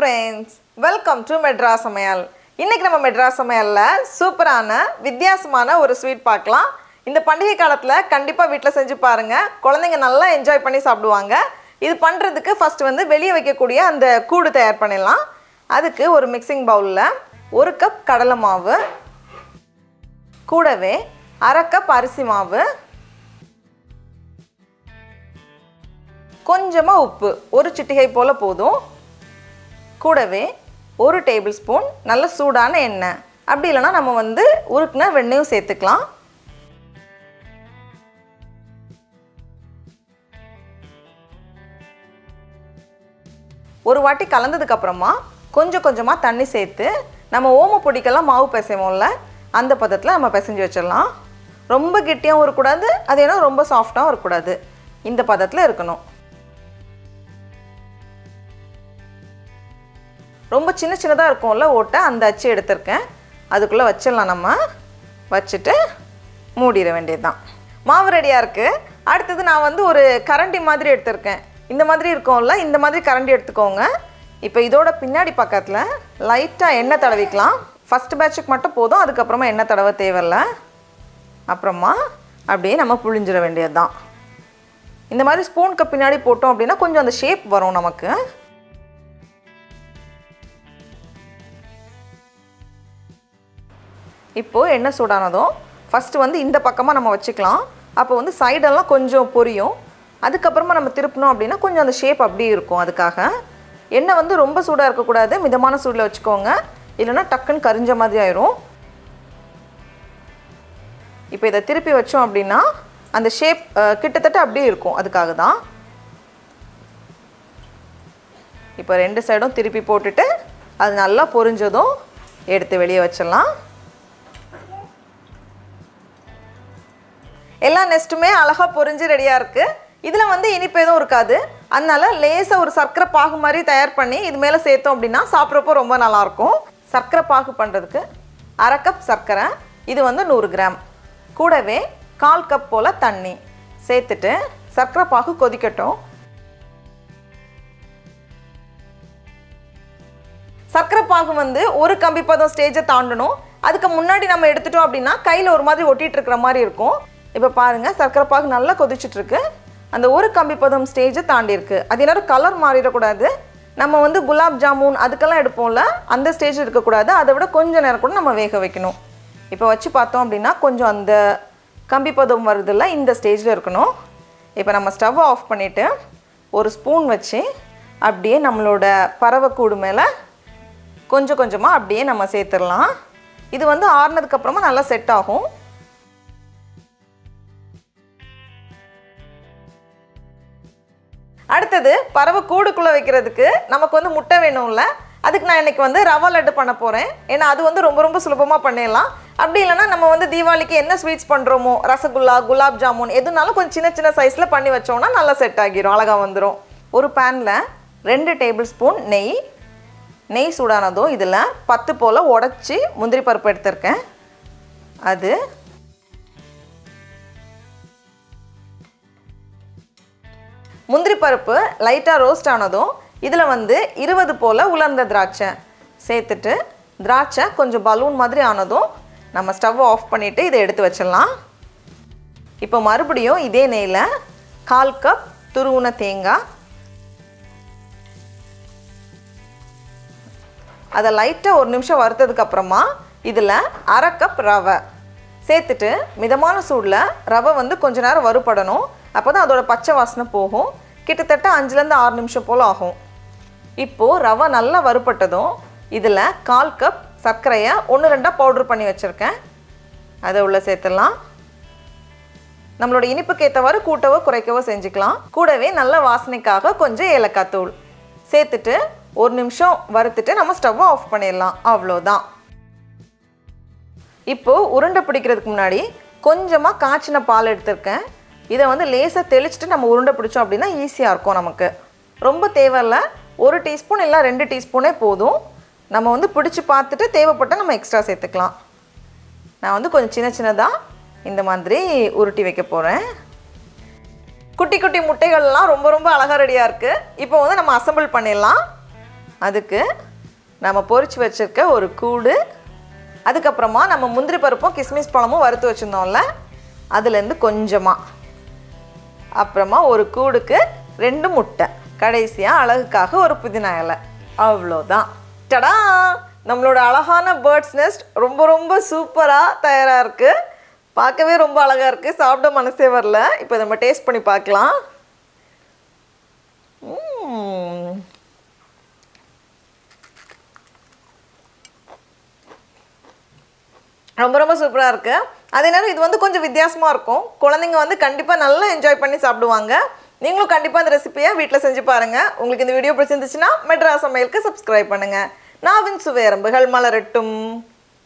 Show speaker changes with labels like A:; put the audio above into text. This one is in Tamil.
A: ஃப்ரெண்ட்ஸ் வெல்கம் டு மெட்ராஸ் சமையல் இன்னைக்கு நம்ம மெட்ராஸ் சமையலில் சூப்பரான வித்தியாசமான ஒரு ஸ்வீட் பார்க்கலாம் இந்த பண்டிகை காலத்தில் கண்டிப்பாக வீட்டில் செஞ்சு பாருங்கள் குழந்தைங்க நல்லா என்ஜாய் பண்ணி சாப்பிடுவாங்க இது பண்ணுறதுக்கு ஃபஸ்ட்டு வந்து வெளியே வைக்கக்கூடிய அந்த கூடு தயார் பண்ணிடலாம் அதுக்கு ஒரு மிக்சிங் பவுலில் ஒரு கப் கடலை மாவு கூடவே அரை கப் அரிசி மாவு கொஞ்சமாக உப்பு ஒரு சிட்டிகை போல் போதும் கூடவே ஒரு டேபிள் ஸ்பூன் நல்ல சூடான எண்ணெய் அப்படி இல்லைன்னா நம்ம வந்து உருக்குன வெண்ணெயும் சேர்த்துக்கலாம் ஒரு வாட்டி கலந்ததுக்கு அப்புறமா கொஞ்சம் கொஞ்சமாக தண்ணி சேர்த்து நம்ம ஓம பொடிக்கெல்லாம் மாவு பிசைவோம்ல அந்த பதத்தில் நம்ம பிசைஞ்சு வச்சிடலாம் ரொம்ப கெட்டியாகவும் இருக்கக்கூடாது அது ஏன்னா ரொம்ப சாஃப்டாகவும் இருக்கக்கூடாது இந்த பதத்தில் இருக்கணும் ரொம்ப சின்ன சின்னதாக இருக்கும்ல ஓட்டை அந்த அச்சு எடுத்திருக்கேன் அதுக்குள்ளே வச்சிடலாம் நம்ம வச்சுட்டு மூடிட வேண்டியதுதான் மாவு ரெடியாக இருக்குது அடுத்தது நான் வந்து ஒரு கரண்டி மாதிரி எடுத்திருக்கேன் இந்த மாதிரி இருக்கும்ல இந்த மாதிரி கரண்டி எடுத்துக்கோங்க இப்போ இதோட பின்னாடி பக்கத்தில் லைட்டாக எண்ணெய் தடவிக்கலாம் ஃபஸ்ட் பேட்சுக்கு மட்டும் போதும் அதுக்கப்புறமா எண்ணெய் தடவ தேவையில்ல அப்புறமா அப்படியே நம்ம புழிஞ்சிட வேண்டியது தான் இந்த மாதிரி ஸ்பூனுக்கு பின்னாடி போட்டோம் அப்படின்னா கொஞ்சம் அந்த ஷேப் வரும் நமக்கு இப்போது எண்ணெய் சூடானதும் ஃபஸ்ட்டு வந்து இந்த பக்கமாக நம்ம வச்சுக்கலாம் அப்போ வந்து சைடெல்லாம் கொஞ்சம் பொரியும் அதுக்கப்புறமா நம்ம திருப்பினோம் அப்படின்னா கொஞ்சம் அந்த ஷேப் அப்படியே இருக்கும் அதுக்காக எண்ணெய் வந்து ரொம்ப சூடாக இருக்கக்கூடாது மிதமான சூடில் வச்சுக்கோங்க இல்லைன்னா டக்குன்னு கரிஞ்ச மாதிரி ஆயிரும் இப்போ இதை திருப்பி வச்சோம் அப்படின்னா அந்த ஷேப் கிட்டத்தட்ட அப்படியே இருக்கும் அதுக்காக தான் இப்போ ரெண்டு சைடும் திருப்பி போட்டுட்டு அது நல்லா பொரிஞ்சதும் எடுத்து வெளியே வச்சிடலாம் எல்லா நெஸ்ட்டுமே அழகாக பொரிஞ்சு ரெடியாக இருக்குது இதில் வந்து இனிப்பு எதுவும் இருக்காது அதனால லேசாக ஒரு சர்க்கரை பாகு மாதிரி தயார் பண்ணி இது மேலே சேர்த்தோம் அப்படின்னா சாப்பிட்றப்போ ரொம்ப நல்லாயிருக்கும் சர்க்கரை பாகு பண்ணுறதுக்கு அரை கப் சர்க்கரை இது வந்து நூறு கிராம் கூடவே கால் கப் போல் தண்ணி சேர்த்துட்டு சர்க்கரை பாகு கொதிக்கட்டும் சர்க்கரை பாகு வந்து ஒரு கம்பி பதம் ஸ்டேஜை தாண்டணும் அதுக்கு முன்னாடி நம்ம எடுத்துட்டோம் அப்படின்னா கையில் ஒரு மாதிரி ஒட்டிட்டு இருக்கிற மாதிரி இருக்கும் இப்போ பாருங்கள் சர்க்கரை பாகு நல்லா கொதிச்சுட்டு இருக்கு அந்த ஒரு கம்பி பதம் ஸ்டேஜை தாண்டி இருக்கு அது எல்லாரும் கலர் மாறிடக்கூடாது நம்ம வந்து குலாப் ஜாமுன் அதுக்கெல்லாம் எடுப்போம்ல அந்த ஸ்டேஜ் இருக்கக்கூடாது அதை விட கொஞ்சம் நேரம் கூட நம்ம வேக வைக்கணும் இப்போ வச்சு பார்த்தோம் அப்படின்னா கொஞ்சம் அந்த கம்பி பதம் வருதில்ல இந்த ஸ்டேஜில் இருக்கணும் இப்போ நம்ம ஸ்டவ் ஆஃப் பண்ணிவிட்டு ஒரு ஸ்பூன் வச்சு அப்படியே நம்மளோட பறவை கூடு மேலே கொஞ்சம் கொஞ்சமாக அப்படியே நம்ம சேர்த்துடலாம் இது வந்து ஆறுனதுக்கப்புறமா நல்லா செட் ஆகும் அடுத்தது பறவை கூடுக்குள்ளே வைக்கிறதுக்கு நமக்கு வந்து முட்டை வேணும்ல அதுக்கு நான் இன்னைக்கு வந்து ரவா லட்டு பண்ண போகிறேன் ஏன்னா அது வந்து ரொம்ப ரொம்ப சுலபமாக பண்ணிடலாம் அப்படி இல்லைன்னா நம்ம வந்து தீபாவளிக்கு என்ன ஸ்வீட்ஸ் பண்ணுறோமோ ரசகுல்லா குலாப் ஜாமுன் எதுனாலும் கொஞ்சம் சின்ன சின்ன சைஸில் பண்ணி வச்சோம்னா நல்லா செட் ஆகிரும் அழகாக வந்துடும் ஒரு பேனில் ரெண்டு டேபிள் ஸ்பூன் நெய் நெய் சூடானதும் இதில் பத்து போல் உடச்சி முந்திரி பருப்பு எடுத்திருக்கேன் அது முந்திரி பருப்பு லைட்டாக ரோஸ்ட் ஆனதும் இதில் வந்து இருபது போல் உலர்ந்த திராட்சை சேர்த்துட்டு திராட்சை கொஞ்சம் பலூன் மாதிரி ஆனதும் நம்ம ஸ்டவ் ஆஃப் பண்ணிவிட்டு இதை எடுத்து வச்சிடலாம் இப்போ மறுபடியும் இதே நெய்யில் கால் கப் துருவுன தேங்காய் அதை லைட்டாக ஒரு நிமிஷம் வறுத்ததுக்கு அப்புறமா இதில் அரை கப் ரவை சேர்த்துட்டு மிதமான சூடில் ரவை வந்து கொஞ்ச நேரம் வறுபடணும் அப்போ தான் அதோட பச்சை வாசனை போகும் கிட்டத்தட்ட அஞ்சுலேருந்து ஆறு நிமிஷம் போல் ஆகும் இப்போது ரவை நல்லா வறுபட்டதும் இதில் கால் கப் சர்க்கரையை ஒன்று ரெண்டாக பவுட்ரு பண்ணி வச்சுருக்கேன் அதை உள்ளே சேர்த்துடலாம் நம்மளோட இனிப்புக்கு ஏற்றவாறு கூட்டவோ குறைக்கவோ செஞ்சுக்கலாம் கூடவே நல்ல வாசனைக்காக கொஞ்சம் ஏலக்காய் தூள் சேர்த்துட்டு ஒரு நிமிஷம் வறுத்துட்டு நம்ம ஸ்டவ்வை ஆஃப் பண்ணிடலாம் அவ்வளோதான் இப்போது உருண்டை பிடிக்கிறதுக்கு முன்னாடி கொஞ்சமாக காய்ச்சின பால் எடுத்திருக்கேன் இதை வந்து லேசாக தெளிச்சுட்டு நம்ம உருண்டை பிடிச்சோம் அப்படின்னா ஈஸியாக இருக்கும் நமக்கு ரொம்ப தேவையில்ல ஒரு டீஸ்பூன் இல்லை ரெண்டு டீஸ்பூனே போதும் நம்ம வந்து பிடிச்சி பார்த்துட்டு தேவைப்பட்டால் நம்ம எக்ஸ்ட்ரா சேர்த்துக்கலாம் நான் வந்து கொஞ்சம் சின்ன சின்னதாக இந்த மாதிரி உருட்டி வைக்க போகிறேன் குட்டி குட்டி முட்டைகள்லாம் ரொம்ப ரொம்ப அழகாக ரெடியாக இருக்குது இப்போ வந்து நம்ம அசம்பிள் பண்ணிடலாம் அதுக்கு நம்ம பொரிச்சு வச்சிருக்க ஒரு கூடு அதுக்கப்புறமா நம்ம முந்திரி பருப்பும் கிஸ்மிஸ் பழமும் வறுத்து வச்சுருந்தோம்ல அதுலேருந்து கொஞ்சமாக அப்புறமா ஒரு கூடுக்கு ரெண்டு முட்டை கடைசியாக அழகுக்காக ஒரு புதினா இலை அவ்வளோதான் டடா நம்மளோட அழகான பேர்ட்ஸ் நெஸ்ட் ரொம்ப ரொம்ப சூப்பராக தயாராக இருக்குது பார்க்கவே ரொம்ப அழகாக இருக்குது சாப்பிட மனசே வரல இப்போ நம்ம டேஸ்ட் பண்ணி பார்க்கலாம் ம்ம். ரொம்ப ரொம்ப சூப்பராக இருக்குது அதே நேரம் இது வந்து கொஞ்சம் வித்தியாசமாக இருக்கும் குழந்தைங்க வந்து கண்டிப்பாக நல்லா என்ஜாய் பண்ணி சாப்பிடுவாங்க நீங்களும் கண்டிப்பாக இந்த ரெசிபியை வீட்டில் செஞ்சு பாருங்கள் உங்களுக்கு இந்த வீடியோ பிடிச்சிருந்துச்சுன்னா மெட்ரா சமையலுக்கு சப்ஸ்கிரைப் பண்ணுங்கள் நாவின் சுவையரம்புகள் மலரட்டும்